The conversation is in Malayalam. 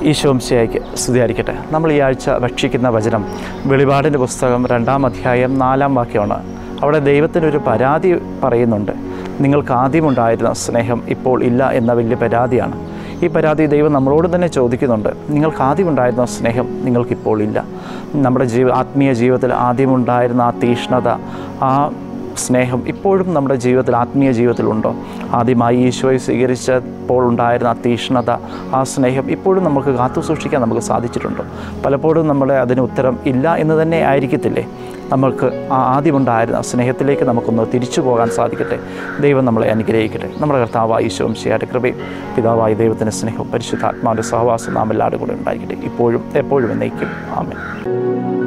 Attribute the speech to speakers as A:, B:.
A: ഈശോംശയ്ക്ക് സ്തുതിയായിരിക്കട്ടെ നമ്മൾ ഈ ആഴ്ച ഭക്ഷിക്കുന്ന വചനം വെളിപാടിൻ്റെ പുസ്തകം രണ്ടാം അധ്യായം നാലാം വാക്യമാണ് അവിടെ ദൈവത്തിനൊരു പരാതി പറയുന്നുണ്ട് നിങ്ങൾക്ക് ആദ്യമുണ്ടായിരുന്ന സ്നേഹം ഇപ്പോൾ ഇല്ല എന്ന വലിയ പരാതിയാണ് ഈ പരാതി ദൈവം നമ്മളോട് തന്നെ ചോദിക്കുന്നുണ്ട് നിങ്ങൾക്ക് ആദ്യമുണ്ടായിരുന്ന സ്നേഹം നിങ്ങൾക്കിപ്പോൾ ഇല്ല നമ്മുടെ ജീവ ആത്മീയ ജീവിതത്തിൽ ആദ്യമുണ്ടായിരുന്ന ആ തീഷ്ണത ആ സ്നേഹം ഇപ്പോഴും നമ്മുടെ ജീവിതത്തിൽ ആത്മീയ ജീവിതത്തിലുണ്ടോ ആദ്യമായി ഈശോയെ സ്വീകരിച്ചപ്പോൾ ഉണ്ടായിരുന്ന ആ തീഷ്ണത ആ സ്നേഹം ഇപ്പോഴും നമുക്ക് കാത്തു സൂക്ഷിക്കാൻ നമുക്ക് സാധിച്ചിട്ടുണ്ടോ പലപ്പോഴും നമ്മുടെ അതിന് ഉത്തരം ഇല്ല എന്ന് തന്നെ ആയിരിക്കത്തില്ലേ നമുക്ക് ആ ആദ്യമുണ്ടായിരുന്ന സ്നേഹത്തിലേക്ക് നമുക്കൊന്ന് തിരിച്ചു പോകാൻ സാധിക്കട്ടെ ദൈവം നമ്മളെ അനുഗ്രഹിക്കട്ടെ നമ്മുടെ കർത്താവായ ഈശോം ശിയാരുടെ കൃപയും പിതാവായ ദൈവത്തിൻ്റെ സ്നേഹവും പരിശുദ്ധാത്മാവിൻ്റെ സഹവാസം നാം എല്ലാവരും കൂടെ ഉണ്ടായിരിക്കട്ടെ ഇപ്പോഴും എപ്പോഴും എന്നേക്കും ആമേൻ